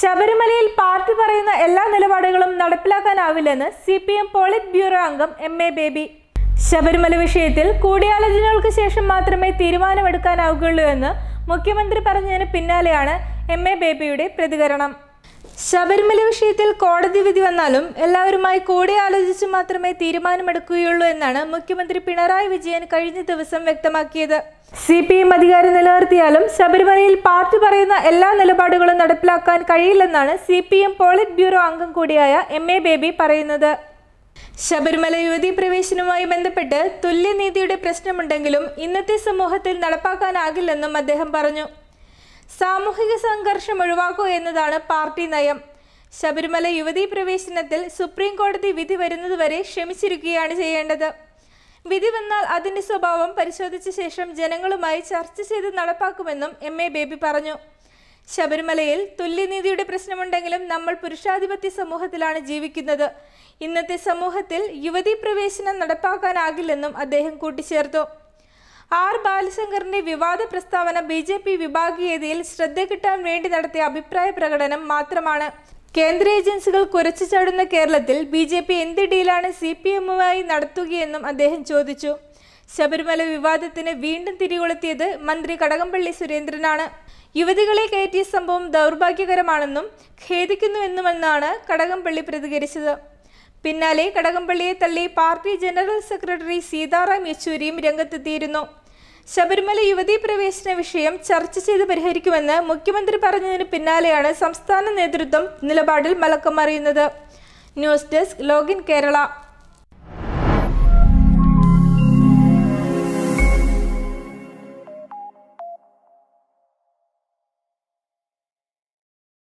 ശബരിമലയിൽ പാർട്ടി പറയുന്ന എല്ലാ നിലപാടുകളും നടപ്പിലാക്കാനാവില്ലെന്ന് C P M polit bureau അംഗം എം എ ബേബി ശബരിമല വിഷയത്തിൽ കൂടിയാലോചനകൾക്ക് ശേഷം മാത്രമേ തീരുമാനമെടുക്കാനാവുകയുള്ളൂ എന്ന് മുഖ്യമന്ത്രി പറഞ്ഞതിന് പിന്നാലെയാണ് എം എ ബേബിയുടെ പ്രതികരണം ശബരിമല വിഷയത്തിൽ കോടതി വിധി വന്നാലും എല്ലാവരുമായി കൂടിയാലോചിച്ച് മാത്രമേ തീരുമാനമെടുക്കുകയുള്ളൂ എന്നാണ് മുഖ്യമന്ത്രി പിണറായി വിജയൻ കഴിഞ്ഞ ദിവസം വ്യക്തമാക്കിയത് സി പി എം അധികാരം നിലനിർത്തിയാലും ശബരിമലയിൽ പാർട്ടി പറയുന്ന എല്ലാ നിലപാടുകളും നടപ്പിലാക്കാൻ കഴിയില്ലെന്നാണ് C P M polit bureau അംഗം കൂടിയായ എം എ ബേബി പറയുന്നത് ശബരിമല യുവതീ പ്രവേശനവുമായി ബന്ധപ്പെട്ട് തുല്യനീതിയുടെ പ്രശ്നമുണ്ടെങ്കിലും ഇന്നത്തെ സമൂഹത്തിൽ നടപ്പാക്കാനാകില്ലെന്നും അദ്ദേഹം പറഞ്ഞു സാമൂഹിക സംഘർഷം ഒഴിവാക്കുക എന്നതാണ് പാർട്ടി നയം ശബരിമല യുവതീ പ്രവേശനത്തിൽ സുപ്രീം കോടതി വിധി വരുന്നതുവരെ ക്ഷമിച്ചിരിക്കുകയാണ് ചെയ്യേണ്ടത് വിധി വന്നാൽ അതിന്റെ സ്വഭാവം പരിശോധിച്ച ശേഷം ജനങ്ങളുമായി ചർച്ച ചെയ്ത് നടപ്പാക്കുമെന്നും എം എ ബേബി പറഞ്ഞു ശബരിമലയിൽ തുല്യനീതിയുടെ പ്രശ്നമുണ്ടെങ്കിലും നമ്മൾ പുരുഷാധിപത്യ സമൂഹത്തിലാണ് ജീവിക്കുന്നത് ഇന്നത്തെ സമൂഹത്തിൽ യുവതീ പ്രവേശനം നടപ്പാക്കാനാകില്ലെന്നും അദ്ദേഹം കൂട്ടിച്ചേർത്തു ആർ ബാലശങ്കറിന്റെ വിവാദ പ്രസ്താവന ബി ജെ പി വിഭാഗീയതയിൽ ശ്രദ്ധ കിട്ടാൻ വേണ്ടി നടത്തിയ അഭിപ്രായ പ്രകടനം മാത്രമാണ് കേന്ദ്ര ഏജൻസികൾ കുരച്ചു ചാടുന്ന കേരളത്തിൽ ബി ജെ പി എന്ത് ഡീലാണ് സി പി എമ്മുമായി നടത്തുകയെന്നും അദ്ദേഹം ചോദിച്ചു ശബരിമല വിവാദത്തിന് വീണ്ടും തിരികൊളുത്തിയത് മന്ത്രി കടകംപള്ളി സുരേന്ദ്രനാണ് യുവതികളെ കയറ്റിയ സംഭവം ദൗർഭാഗ്യകരമാണെന്നും ഖേദിക്കുന്നുവെന്നുമെന്നാണ് കടകംപള്ളി പ്രതികരിച്ചത് പിന്നാലെ കടകംപള്ളിയെ തള്ളി പാർട്ടി ജനറൽ സെക്രട്ടറി സീതാറാം യെച്ചൂരിയും രംഗത്തെത്തിയിരുന്നു ശബരിമല യുവതീ പ്രവേശന വിഷയം ചർച്ച ചെയ്ത് പരിഹരിക്കുമെന്ന് മുഖ്യമന്ത്രി പറഞ്ഞതിന് പിന്നാലെയാണ് സംസ്ഥാന നേതൃത്വം നിലപാടിൽ മലക്കം മറിയുന്നത് ന്യൂസ് ഡെസ്ക് ലോഗിൻ കേരള